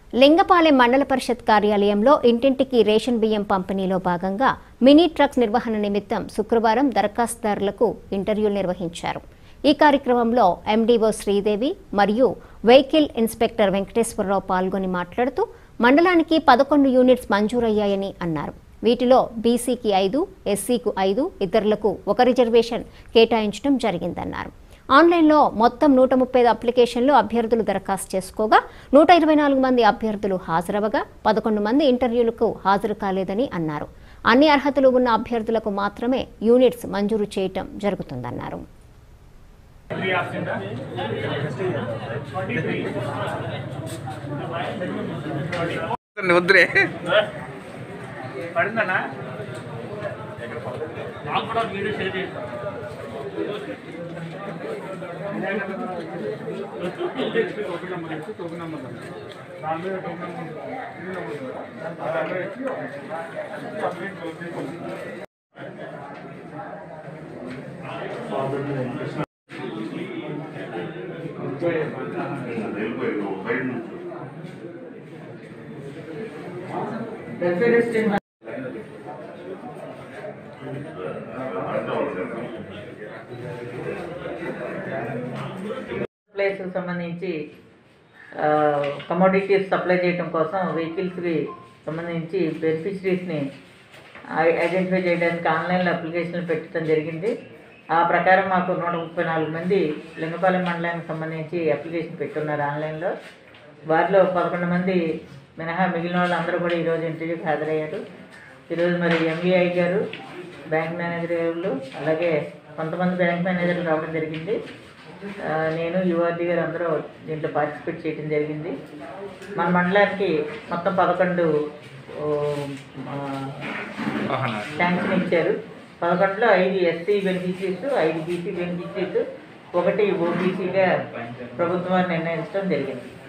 లింగపాలెం మండల పరిషత్ కార్యాలయంలో ఇంటింటికి రేషన్ బియ్యం పంపిణీలో భాగంగా మినీ ట్రక్స్ నిర్వహణ నిమిత్తం శుక్రవారం దరఖాస్తుదారులకు ఇంటర్వ్యూలు నిర్వహించారు ఈ కార్యక్రమంలో ఎండీఓ శ్రీదేవి మరియు వెహికల్ ఇన్స్పెక్టర్ వెంకటేశ్వరరావు పాల్గొని మాట్లాడుతూ మండలానికి పదకొండు యూనిట్స్ మంజూరయ్యాయని అన్నారు వీటిలో బీసీకి ఐదు ఎస్సీకు ఐదు ఇతరులకు ఒక రిజర్వేషన్ కేటాయించడం జరిగిందన్నారు ఆన్లైన్లో మొత్తం నూట ముప్పై ఐదు అప్లికేషన్లు అభ్యర్థులు దరఖాస్తు చేసుకోగా నూట ఇరవై నాలుగు మంది అభ్యర్థులు హాజరవగా పదకొండు మంది ఇంటర్వ్యూలకు హాజరు కాలేదని అన్నారు అన్ని అర్హతలు ఉన్న అభ్యర్థులకు మాత్రమే యూనిట్స్ మంజూరు చేయటం జరుగుతుందన్నారు వద్దురే పడిందన్నా నాకు కూడా వీడియో షేర్ చేస్తాను ప్లేస్ సంబంధించి కమోడిటీస్ సప్లై చేయడం కోసం వెహికల్స్కి సంబంధించి బెనిఫిషరీస్ని ఐడెంటిఫై చేయడానికి ఆన్లైన్లో అప్లికేషన్లు పెట్టడం జరిగింది ఆ ప్రకారం మాకు నూట ముప్పై నాలుగు మంది లింగపాలెం మండలానికి సంబంధించి అప్లికేషన్ పెట్టున్నారు ఆన్లైన్లో వారిలో పదకొండు మంది మినహా మిగిలిన వాళ్ళు అందరూ కూడా ఈరోజు ఇంటర్వ్యూకి హాజరయ్యారు ఈరోజు మరి ఎంబీఐ గారు బ్యాంక్ మేనేజర్ గారు అలాగే కొంతమంది బ్యాంక్ మేనేజర్లు రావడం జరిగింది ఆ, నేను యువర్ది గారు అందరూ దీంట్లో పార్టిసిపేట్ చేయడం జరిగింది మన మండలానికి మొత్తం పదకొండు ఓ, ఆ, శాంక్షన్ ఇచ్చారు పదకొండులో ఐదు ఎస్సీ బెనిఫిషరీస్ ఐదు బీసీ బెనిఫిషరీస్ ఒకటి ఓబీసీగా ప్రభుత్వం వారు నిర్ణయించడం జరిగింది